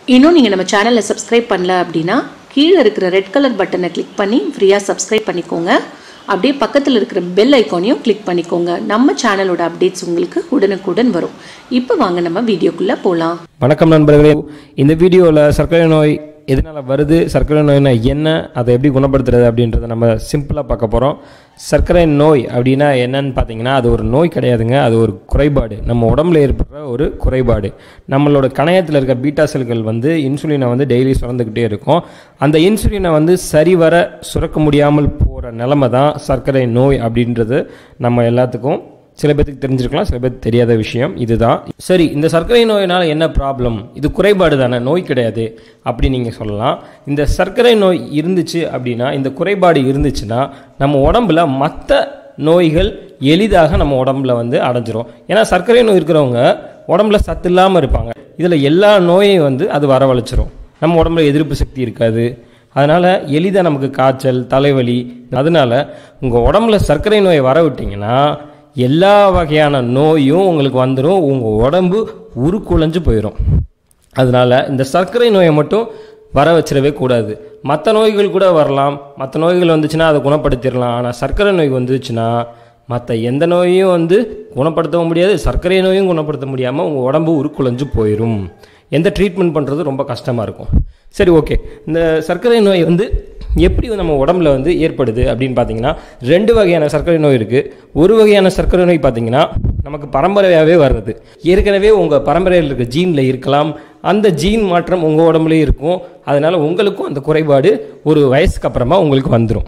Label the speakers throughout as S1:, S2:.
S1: இன்னும் நீங்கள் நம்ம சேனலை சப்ஸ்கிரைப் பண்ணல அப்படின்னா கீழே இருக்கிற ரெட் கலர் பட்டனை கிளிக் பண்ணி ஃப்ரீயாக சப்ஸ்கிரைப் பண்ணிக்கோங்க அப்படியே பக்கத்தில் இருக்கிற பெல் ஐக்கானையும் கிளிக் பண்ணிக்கோங்க நம்ம சேனலோட அப்டேட்ஸ் உங்களுக்கு உடனுக்குடன் வரும் இப்போ வாங்க நம்ம வீடியோக்குள்ளே போகலாம்
S2: வணக்கம் நண்பர்களே இந்த வீடியோவில் சர்க்கரை நோய் எதனால் வருது சர்க்கரை நோய்னா என்ன அதை எப்படி குணப்படுத்துறது அப்படின்றத நம்ம சிம்பிளாக பார்க்க போகிறோம் சர்க்கரை நோய் அப்படின்னா என்னன்னு பார்த்தீங்கன்னா அது ஒரு நோய் கிடையாதுங்க அது ஒரு குறைபாடு நம்ம உடம்புல ஏற்படுற ஒரு குறைபாடு நம்மளோட கணையத்தில் இருக்க பீட்டா செல்கள் வந்து இன்சுலினை வந்து டெய்லி சுரந்துக்கிட்டே இருக்கும் அந்த இன்சுலினை வந்து சரிவர சுரக்க முடியாமல் போகிற நிலமை தான் சர்க்கரை நோய் அப்படின்றது நம்ம எல்லாத்துக்கும் சில பேருக்கு தெரிஞ்சிருக்கலாம் சில பேருக்கு தெரியாத விஷயம் இதுதான் சரி இந்த சர்க்கரை நோயினால் என்ன ப்ராப்ளம் இது குறைபாடு தானே நோய் கிடையாது அப்படி நீங்கள் சொல்லலாம் இந்த சர்க்கரை நோய் இருந்துச்சு அப்படின்னா இந்த குறைபாடு இருந்துச்சுன்னா நம்ம உடம்புல மற்ற நோய்கள் எளிதாக நம்ம உடம்புல வந்து அடைஞ்சிரும் ஏன்னா சர்க்கரை நோய் இருக்கிறவங்க உடம்புல சத்து இல்லாமல் இருப்பாங்க இதில் எல்லா நோயையும் வந்து அது வரவழைச்சிரும் நம்ம உடம்புல எதிர்ப்பு சக்தி இருக்காது அதனால் எளிதாக நமக்கு காய்ச்சல் தலைவலி அதனால் உங்கள் உடம்புல சர்க்கரை நோயை வர விட்டிங்கன்னா எல்லா வகையான நோயும் உங்களுக்கு வந்துடும் உங்கள் உடம்பு உருக்குலைஞ்சு போயிடும் அதனால் இந்த சர்க்கரை நோயை மட்டும் வர வச்சிடவே கூடாது மற்ற நோய்கள் கூட வரலாம் மற்ற நோய்கள் வந்துச்சுன்னா அதை குணப்படுத்திடலாம் ஆனால் சர்க்கரை நோய் வந்துச்சுன்னா மற்ற எந்த நோயையும் வந்து குணப்படுத்தவும் முடியாது சர்க்கரை நோயும் குணப்படுத்த முடியாமல் உங்கள் உடம்பு உருக்குலைஞ்சு போயிடும் எந்த ட்ரீட்மெண்ட் பண்ணுறது ரொம்ப கஷ்டமாக இருக்கும் சரி ஓகே இந்த சர்க்கரை நோய் வந்து எப்படி நம்ம உடம்புல வந்து ஏற்படுது அப்படின்னு பார்த்தீங்கன்னா ரெண்டு வகையான சர்க்கரை நோய் இருக்குது ஒரு வகையான சர்க்கரை நோய் பார்த்தீங்கன்னா நமக்கு பரம்பரையாகவே வர்றது ஏற்கனவே உங்கள் பரம்பரையில் இருக்க ஜீனில் இருக்கலாம் அந்த ஜீன் மாற்றம் உங்கள் உடம்புலேயே இருக்கும் அதனால் உங்களுக்கும் அந்த குறைபாடு ஒரு வயசுக்கு அப்புறமா உங்களுக்கு வந்துடும்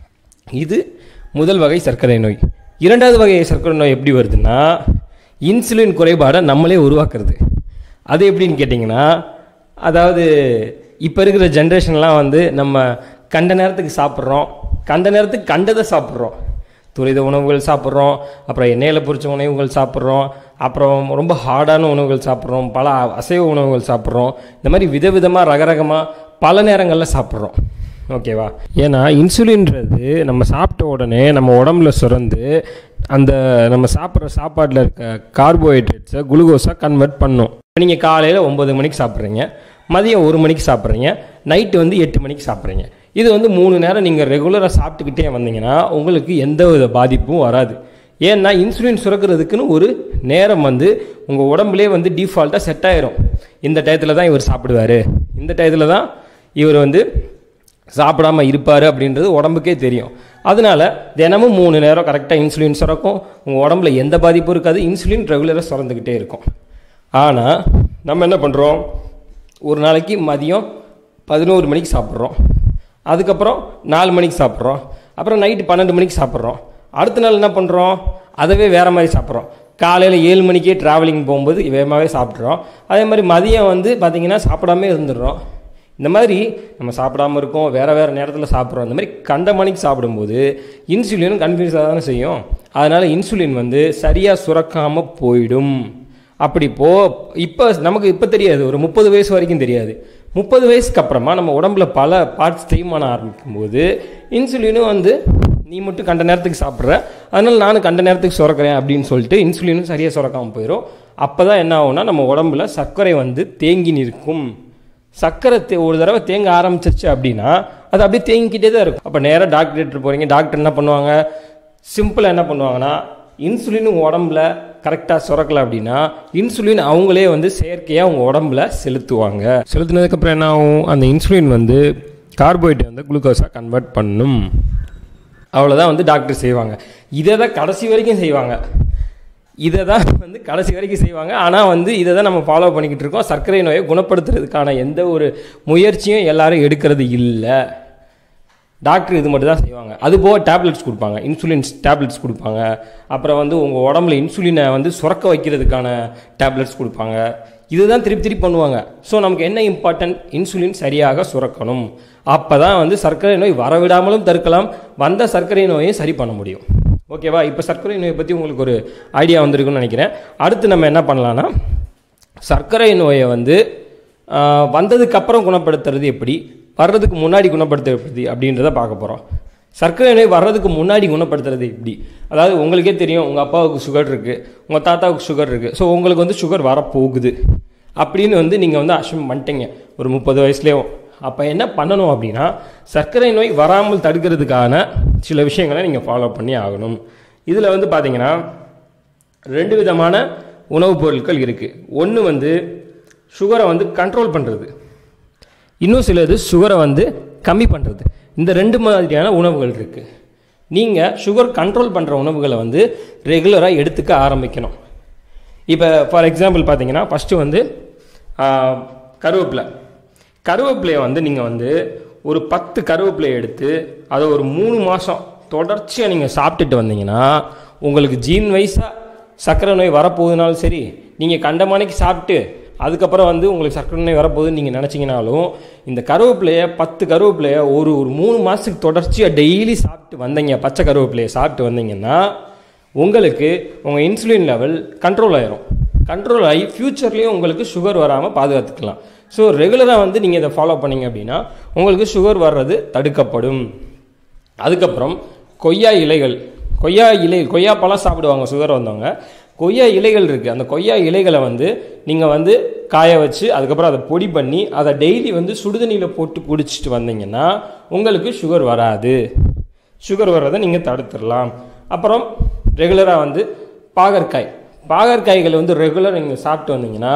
S2: இது முதல் வகை சர்க்கரை நோய் இரண்டாவது வகை சர்க்கரை நோய் எப்படி வருதுன்னா இன்சுலின் குறைபாடை நம்மளே உருவாக்குறது அது எப்படின்னு கேட்டிங்கன்னா அதாவது இப்போ இருக்கிற ஜென்ரேஷன்லாம் வந்து நம்ம கண்ட நேரத்துக்கு சாப்பிட்றோம் கண்ட நேரத்துக்கு கண்டதை சாப்பிட்றோம் துரித உணவுகள் சாப்பிட்றோம் அப்புறம் எண்ணெயில் பொரிச்ச உணவுகள் சாப்பிட்றோம் அப்புறம் ரொம்ப ஹார்டான உணவுகள் சாப்பிட்றோம் பல அசைவ உணவுகள் சாப்பிட்றோம் இந்த மாதிரி விதவிதமாக ரகரகமாக பல நேரங்களில் சாப்பிட்றோம் ஓகேவா ஏன்னா இன்சுலின்றது நம்ம சாப்பிட்ட உடனே நம்ம உடம்புல சுரந்து அந்த நம்ம சாப்பிட்ற சாப்பாட்டில் இருக்க கார்போஹைட்ரேட்ஸை குளுக்கோஸாக கன்வெர்ட் பண்ணும் நீங்கள் காலையில் ஒம்பது மணிக்கு சாப்பிட்றீங்க மதியம் ஒரு மணிக்கு சாப்பிட்றீங்க நைட்டு வந்து எட்டு மணிக்கு சாப்பிட்றீங்க இது வந்து மூணு நேரம் நீங்கள் ரெகுலராக சாப்பிட்டுக்கிட்டே வந்தீங்கன்னா உங்களுக்கு எந்த வித பாதிப்பும் வராது ஏன்னா இன்சுலின் சுரக்கிறதுக்குன்னு ஒரு நேரம் வந்து உங்கள் உடம்புலேயே வந்து டிஃபால்ட்டாக செட் ஆயிரும் இந்த டயத்தில் தான் இவர் சாப்பிடுவார் இந்த டயத்தில் தான் இவர் வந்து சாப்பிடாம இருப்பார் அப்படின்றது உடம்புக்கே தெரியும் அதனால தினமும் மூணு நேரம் கரெக்டாக இன்சுலின் சுரக்கும் உங்கள் உடம்புல எந்த பாதிப்பும் இருக்காது இன்சுலின் ரெகுலராக சுரந்துக்கிட்டே இருக்கும் ஆனால் நம்ம என்ன பண்ணுறோம் ஒரு நாளைக்கு மதியம் பதினோரு மணிக்கு சாப்பிட்றோம் அதுக்கப்புறம் நாலு மணிக்கு சாப்பிட்றோம் அப்புறம் நைட்டு பன்னெண்டு மணிக்கு சாப்பிட்றோம் அடுத்த நாள் என்ன பண்ணுறோம் அதவே வேறு மாதிரி சாப்பிட்றோம் காலையில் ஏழு மணிக்கே ட்ராவலிங் போகும்போது வேகமாகவே சாப்பிட்றோம் அதே மாதிரி மதியம் வந்து பார்த்திங்கன்னா சாப்பிடாமே இருந்துடுறோம் இந்த மாதிரி நம்ம சாப்பிடாம இருக்கோம் வேறு வேறு நேரத்தில் சாப்பிட்றோம் இந்த மாதிரி கண்ட மணிக்கு சாப்பிடும்போது இன்சுலினும் கன்ஃபியூஸாக தானே செய்யும் அதனால் இன்சுலின் வந்து சரியாக சுரக்காமல் போயிடும் அப்படி போ இப்போ நமக்கு இப்போ தெரியாது ஒரு முப்பது வயசு வரைக்கும் தெரியாது முப்பது வயசுக்கு அப்புறமா நம்ம உடம்புல பல பார்ட்ஸ் தேய்மான ஆரம்பிக்கும் போது இன்சுலினும் வந்து நீ மட்டும் கண்ட நேரத்துக்கு சாப்பிட்ற அதனால் நானும் கண்ட நேரத்துக்கு சுரக்கிறேன் அப்படின்னு சொல்லிட்டு இன்சுலினும் சரியாக சுரக்காமல் போயிடும் அப்போ தான் என்ன ஆகும்னா நம்ம உடம்புல சர்க்கரை வந்து தேங்கி நிற்கும் சர்க்கரை தே ஒரு தடவை தேங்க ஆரம்பிச்சிருச்சு அப்படின்னா அது அப்படியே தேங்கிக்கிட்டே தான் இருக்கும் அப்போ நேராக டாக்டர் போகிறீங்க டாக்டர் என்ன பண்ணுவாங்க சிம்பிளாக என்ன பண்ணுவாங்கன்னா இன்சுலின் உங்கள் உடம்புல கரெக்டாக சுரக்கல அப்படின்னா இன்சுலின் அவங்களே வந்து செயற்கையாக உங்கள் உடம்புல செலுத்துவாங்க செலுத்தினதுக்கப்புறம் என்ன ஆகும் அந்த இன்சுலின் வந்து கார்போஹைட்ரேட் வந்து குளுக்கோஸாக கன்வெர்ட் பண்ணும் அவ்வளோதான் வந்து டாக்டர் செய்வாங்க இதை தான் கடைசி வரைக்கும் செய்வாங்க இதை தான் வந்து கடைசி வரைக்கும் செய்வாங்க ஆனால் வந்து இதை தான் நம்ம ஃபாலோ பண்ணிக்கிட்டு இருக்கோம் சர்க்கரை நோயை குணப்படுத்துறதுக்கான எந்த ஒரு முயற்சியும் எல்லாரும் எடுக்கிறது இல்லை டாக்டர் இது மட்டும் தான் செய்வாங்க அது போக டேப்லெட்ஸ் கொடுப்பாங்க இன்சுலின்ஸ் டேப்லெட்ஸ் கொடுப்பாங்க அப்புறம் வந்து உங்கள் உடம்புல இன்சுலினை வந்து சுரக்க வைக்கிறதுக்கான டேப்லெட்ஸ் கொடுப்பாங்க இதுதான் திருப்பி திருப்பி பண்ணுவாங்க ஸோ நமக்கு என்ன இம்பார்ட்டன்ட் இன்சுலின் சரியாக சுரக்கணும் அப்போ தான் வந்து சர்க்கரை நோய் வரவிடாமலும் தடுக்கலாம் வந்த சர்க்கரை நோயை சரி பண்ண முடியும் ஓகேவா இப்போ சர்க்கரை நோயை பற்றி உங்களுக்கு ஒரு ஐடியா வந்திருக்குன்னு நினைக்கிறேன் அடுத்து நம்ம என்ன பண்ணலான்னா சர்க்கரை நோயை வந்து வந்ததுக்கப்புறம் குணப்படுத்துறது எப்படி வர்றதுக்கு முன்னாடி குணப்படுத்துறது எப்படி அப்படின்றத பார்க்க போகிறோம் சர்க்கரை நோய் வர்றதுக்கு முன்னாடி குணப்படுத்துறது எப்படி அதாவது உங்களுக்கே தெரியும் உங்கள் அப்பாவுக்கு சுகர் இருக்குது உங்கள் தாத்தாவுக்கு சுகர் இருக்குது ஸோ உங்களுக்கு வந்து சுகர் வரப்போகுது அப்படின்னு வந்து நீங்கள் வந்து அஷ்யூம் பண்ணிட்டீங்க ஒரு முப்பது வயசுலேயும் அப்போ என்ன பண்ணணும் அப்படின்னா சர்க்கரை நோய் வராமல் தடுக்கிறதுக்கான சில விஷயங்களை நீங்கள் ஃபாலோ பண்ணி ஆகணும் இதில் வந்து பார்த்தீங்கன்னா ரெண்டு விதமான உணவுப் பொருட்கள் இருக்குது ஒன்று வந்து சுகரை வந்து கண்ட்ரோல் பண்ணுறது இன்னும் சிலது சுகரை வந்து கம்மி பண்ணுறது இந்த ரெண்டு மாதிரியான உணவுகள் இருக்குது நீங்கள் சுகர் கண்ட்ரோல் பண்ணுற உணவுகளை வந்து ரெகுலராக எடுத்துக்க ஆரம்பிக்கணும் இப்போ ஃபார் எக்ஸாம்பிள் பார்த்தீங்கன்னா ஃபஸ்ட்டு வந்து ஆஹ், கருவேப்பிலை கருவேப்பிலையை வந்து நீங்கள் வந்து ஒரு பத்து கருவேப்பிலையை எடுத்து அதை ஒரு மூணு மாதம் தொடர்ச்சியாக நீங்கள் சாப்பிட்டுட்டு வந்தீங்கன்னா உங்களுக்கு ஜீன் வைஸாக சர்க்கரை நோய் வரப்போகுதுனாலும் சரி நீங்கள் கண்டமானைக்கு சாப்பிட்டு அதுக்கப்புறம் வந்து உங்களுக்கு சர்க்கரை நோய் வரப்போகுதுன்னு நீங்கள் நினச்சிங்கனாலும் இந்த கருவேப்பிலையை பத்து கருவேப்பிலையை ஒரு ஒரு மூணு மாதத்துக்கு தொடர்ச்சியாக டெய்லி சாப்பிட்டு வந்தீங்க பச்சை கருவேப்பிலையை சாப்பிட்டு வந்தீங்கன்னா உங்களுக்கு உங்கள் இன்சுலின் லெவல் கண்ட்ரோல் ஆயிரும் கண்ட்ரோல் ஆகி ஃப்யூச்சர்லேயும் உங்களுக்கு சுகர் வராமல் பாதுகாத்துக்கலாம் ஸோ ரெகுலராக வந்து நீங்கள் இதை ஃபாலோ பண்ணீங்க அப்படின்னா உங்களுக்கு சுகர் வர்றது தடுக்கப்படும் அதுக்கப்புறம் கொய்யா இலைகள் கொய்யா இலை கொய்யா பழம் சாப்பிடுவாங்க சுகர் வந்தவங்க கொய்யா இலைகள் இருக்குது அந்த கொய்யா இலைகளை வந்து நீங்கள் வந்து காய வச்சு அதுக்கப்புறம் அதை பொடி பண்ணி அதை டெய்லி வந்து சுடுதண்ணியில் போட்டு குடிச்சிட்டு வந்தீங்கன்னா உங்களுக்கு சுகர் வராது சுகர் வர்றதை நீங்கள் தடுத்துடலாம் அப்புறம் ரெகுலராக வந்து பாகற்காய் பாகற்காய்கள் வந்து ரெகுலர் நீங்கள் சாப்பிட்டு வந்தீங்கன்னா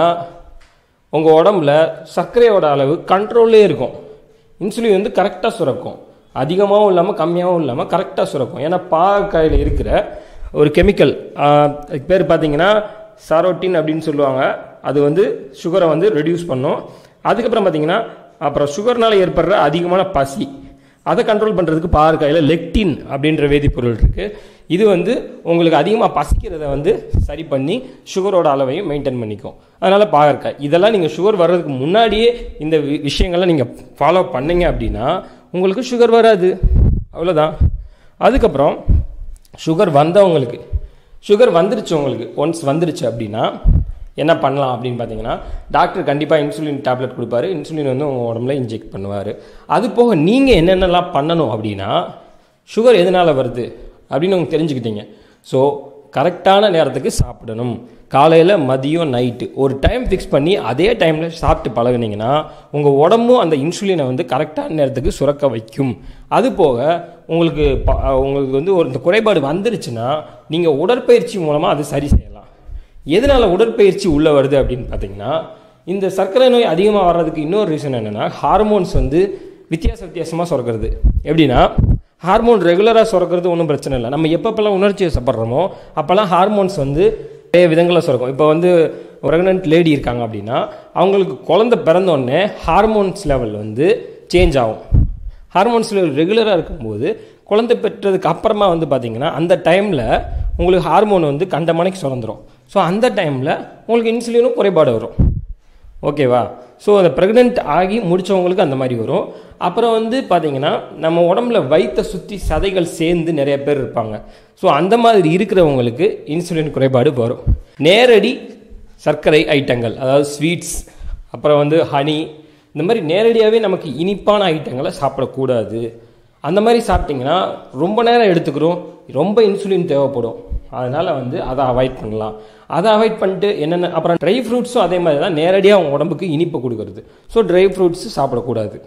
S2: உங்கள் உடம்புல சர்க்கரையோட அளவு கண்ட்ரோல்லே இருக்கும் இன்சுலின் வந்து கரெக்டாக சுரக்கும் அதிகமாகவும் இல்லாமல் கம்மியாகவும் இல்லாமல் கரெக்டாக சுரக்கும் ஏன்னா பாகற்காயில் இருக்கிற ஒரு கெமிக்கல் அதுக்கு பேர் பார்த்தீங்கன்னா சாரோட்டின் அப்படின்னு சொல்லுவாங்க அது வந்து சுகரை வந்து ரெடியூஸ் பண்ணும் அதுக்கப்புறம் பார்த்தீங்கன்னா அப்புறம் சுகர்னால ஏற்படுற அதிகமான பசி அதை கண்ட்ரோல் பண்ணுறதுக்கு பாகற்காயில் லெக்டின் அப்படின்ற வேதிப்பொருள் இருக்குது இது வந்து உங்களுக்கு அதிகமாக பசிக்கிறத வந்து சரி பண்ணி சுகரோட அளவையும் மெயின்டைன் பண்ணிக்கும் அதனால் பாகற்காய் இதெல்லாம் நீங்கள் சுகர் வர்றதுக்கு முன்னாடியே இந்த வி- விஷயங்களை நீங்கள் ஃபாலோ பண்ணீங்க அப்படின்னா உங்களுக்கு சுகர் வராது அவ்வளோதான் அதுக்கப்புறம் சுகர் வந்தவங்களுக்கு சுகர் வந்துருச்சு உங்களுக்கு ஒன்ஸ் வந்துருச்சு அப்படின்னா என்ன பண்ணலாம் அப்படின்னு பார்த்தீங்கன்னா டாக்டர் கண்டிப்பாக இன்சுலின் டேப்லெட் கொடுப்பாரு இன்சுலின் வந்து உங்கள் உடம்புல இன்ஜெக்ட் பண்ணுவார் அது போக நீங்கள் என்னென்னலாம் பண்ணணும் அப்படின்னா சுகர் எதனால் வருது அப்படின்னு உங்களுக்கு தெரிஞ்சுக்கிட்டீங்க ஸோ கரெக்டான நேரத்துக்கு சாப்பிடணும் காலையில் மதியம் நைட்டு ஒரு டைம் ஃபிக்ஸ் பண்ணி அதே டைமில் சாப்பிட்டு பழகுனீங்கன்னா உங்கள் உடம்பும் அந்த இன்சுலினை வந்து கரெக்டான நேரத்துக்கு சுரக்க வைக்கும் அது போக உங்களுக்கு ப- உங்களுக்கு வந்து ஒரு இந்த குறைபாடு வந்துருச்சுன்னா நீங்கள் உடற்பயிற்சி மூலமாக அது சரி செய்யலாம் எதனால் உடற்பயிற்சி உள்ளே வருது அப்படின்னு பார்த்தீங்கன்னா இந்த சர்க்கரை நோய் அதிகமாக வர்றதுக்கு இன்னொரு ரீசன் என்னென்னா ஹார்மோன்ஸ் வந்து வித்தியாச வித்தியாசமாக சுரக்கிறது எப்படின்னா ஹார்மோன் ரெகுலராக சுரக்கிறது ஒன்றும் பிரச்சனை இல்லை நம்ம எப்பப்பெல்லாம் உணர்ச்சி வசப்படுறோமோ அப்போல்லாம் ஹார்மோன்ஸ் வந்து நிறைய விதங்களில் சுரக்கும் இப்போ வந்து ப்ரெக்னென்ட் லேடி இருக்காங்க அப்படின்னா அவங்களுக்கு குழந்தை பிறந்த உடனே ஹார்மோன்ஸ் லெவல் வந்து சேஞ்ச் ஆகும் ஹார்மோன்ஸ் லெவல் ரெகுலராக இருக்கும்போது குழந்தை பெற்றதுக்கு அப்புறமா வந்து பார்த்தீங்கன்னா அந்த டைமில் உங்களுக்கு ஹார்மோன் வந்து கண்டமனைக்கு சுரந்துரும் ஸோ அந்த டைமில் உங்களுக்கு இன்சுலினும் குறைபாடு வரும் ஓகேவா ஸோ அந்த ப்ரெக்னென்ட் ஆகி முடிச்சவங்களுக்கு அந்த மாதிரி வரும் அப்புறம் வந்து பார்த்தீங்கன்னா நம்ம உடம்புல வயித்தை சுற்றி சதைகள் சேர்ந்து நிறைய பேர் இருப்பாங்க ஸோ அந்த மாதிரி இருக்கிறவங்களுக்கு இன்சுலின் குறைபாடு வரும் நேரடி சர்க்கரை ஐட்டங்கள் அதாவது ஸ்வீட்ஸ் அப்புறம் வந்து ஹனி இந்த மாதிரி நேரடியாகவே நமக்கு இனிப்பான ஐட்டங்களை சாப்பிடக்கூடாது அந்த மாதிரி சாப்பிட்டிங்கன்னா ரொம்ப நேரம் எடுத்துக்கிறோம் ரொம்ப இன்சுலின் தேவைப்படும் அதனால் வந்து அதை அவாய்ட் பண்ணலாம் அதை அவாய்ட் பண்ணிட்டு என்னென்ன அப்புறம் ட்ரை ஃப்ரூட்ஸும் அதே மாதிரி தான் நேரடியாக அவங்க உடம்புக்கு இனிப்பு கொடுக்கறது ஸோ ட்ரை ஃப்ரூட்ஸ் சாப்பிடக்கூடாது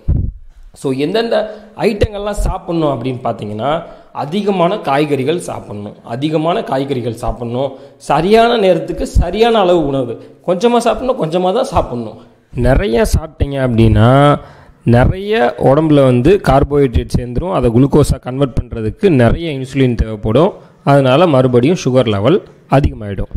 S2: ஸோ எந்தெந்த ஐட்டங்கள்லாம் சாப்பிட்ணும் அப்படின்னு பார்த்தீங்கன்னா அதிகமான காய்கறிகள் சாப்பிட்ணும் அதிகமான காய்கறிகள் சாப்பிட்ணும் சரியான நேரத்துக்கு சரியான அளவு உணவு கொஞ்சமாக சாப்பிட்ணும் கொஞ்சமாக தான் சாப்பிட்ணும் நிறைய சாப்பிட்டீங்க அப்படின்னா நிறைய உடம்புல வந்து கார்போஹைட்ரேட் சேர்ந்துரும் அதை குளுக்கோஸாக கன்வெர்ட் பண்ணுறதுக்கு நிறைய இன்சுலின் தேவைப்படும் அதனால் மறுபடியும் சுகர் லெவல் அதிகமாகிடும்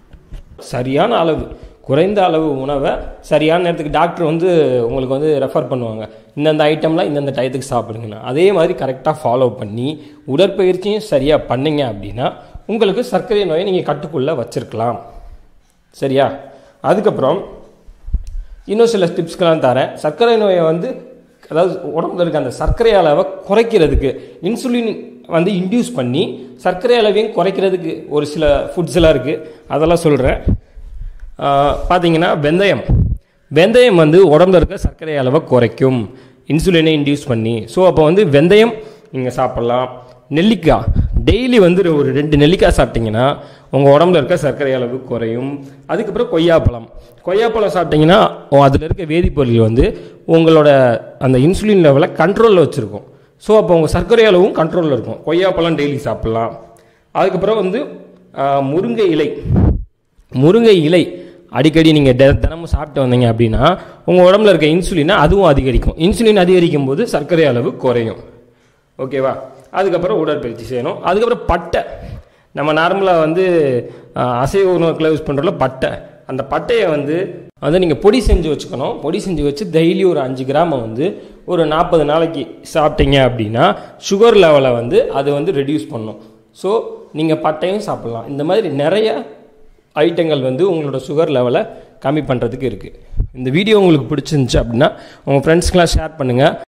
S2: சரியான அளவு குறைந்த அளவு உணவை சரியான நேரத்துக்கு டாக்டர் வந்து உங்களுக்கு வந்து ரெஃபர் பண்ணுவாங்க இந்தந்த ஐட்டம்லாம் இந்தந்த டயத்துக்கு சாப்பிடுங்கன்னு அதே மாதிரி கரெக்டாக ஃபாலோ பண்ணி உடற்பயிற்சியும் சரியாக பண்ணீங்க அப்படின்னா உங்களுக்கு சர்க்கரை நோயை நீங்கள் கட்டுக்குள்ளே வச்சிருக்கலாம் சரியா அதுக்கப்புறம் இன்னும் சில டிப்ஸ்க்கெல்லாம் தரேன் சர்க்கரை நோயை வந்து அதாவது உடம்புல இருக்க அந்த சர்க்கரை அளவை குறைக்கிறதுக்கு இன்சுலின் வந்து இன்டியூஸ் பண்ணி சர்க்கரை அளவையும் குறைக்கிறதுக்கு ஒரு சில ஃபுட்ஸ் எல்லாம் இருக்குது அதெல்லாம் சொல்கிறேன் பார்த்தீங்கன்னா வெந்தயம் வெந்தயம் வந்து உடம்புல இருக்க சர்க்கரை அளவை குறைக்கும் இன்சுலினை இன்டியூஸ் பண்ணி ஸோ அப்போ வந்து வெந்தயம் நீங்கள் சாப்பிட்லாம் நெல்லிக்காய் டெய்லி வந்து ஒரு ரெண்டு நெல்லிக்காய் சாப்பிட்டீங்கன்னா உங்கள் உடம்புல இருக்க சர்க்கரை அளவு குறையும் அதுக்கப்புறம் கொய்யாப்பழம் கொய்யாப்பழம் சாப்பிட்டீங்கன்னா அதில் இருக்க வேதிப்பொருள் வந்து உங்களோட அந்த இன்சுலின் லெவலை கண்ட்ரோலில் வச்சுருக்கும் ஸோ அப்போ உங்கள் சர்க்கரை அளவும் கண்ட்ரோலில் இருக்கும் கொய்யாப்பழம் டெய்லி சாப்பிட்லாம் அதுக்கப்புறம் வந்து ஆஹ், முருங்கை இலை முருங்கை இலை அடிக்கடி நீங்கள் ட தினமும் சாப்பிட்டு வந்தீங்க அப்படின்னா உங்கள் உடம்புல இருக்க இன்சுலினை அதுவும் அதிகரிக்கும் இன்சுலின் அதிகரிக்கும் போது சர்க்கரை அளவு குறையும் ஓகேவா அதுக்கப்புறம் உடற்பயிற்சி செய்யணும் அதுக்கப்புறம் பட்டை நம்ம நார்மலாக வந்து ஆஹ், அசைவ உணவுக்குள்ள யூஸ் பண்ணுறோம்ல பட்டை அந்த பட்டையை வந்து வந்து நீங்கள் பொடி செஞ்சு வச்சுக்கணும் பொடி செஞ்சு வச்சு டெய்லி ஒரு அஞ்சு கிராமை வந்து ஒரு நாற்பது நாளைக்கு சாப்பிட்டீங்க அப்படின்னா சுகர் லெவலை வந்து அது வந்து ரெடியூஸ் பண்ணும் ஸோ நீங்கள் பட்டையும் சாப்பிட்லாம் இந்த மாதிரி நிறைய ஐட்டங்கள் வந்து உங்களோட சுகர் லெவலை கம்மி பண்ணுறதுக்கு இருக்குது இந்த வீடியோ உங்களுக்கு பிடிச்சிருந்துச்சு அப்படின்னா உங்கள் ஃப்ரெண்ட்ஸ்க்கெலாம் ஷேர் பண்ணுங்கள்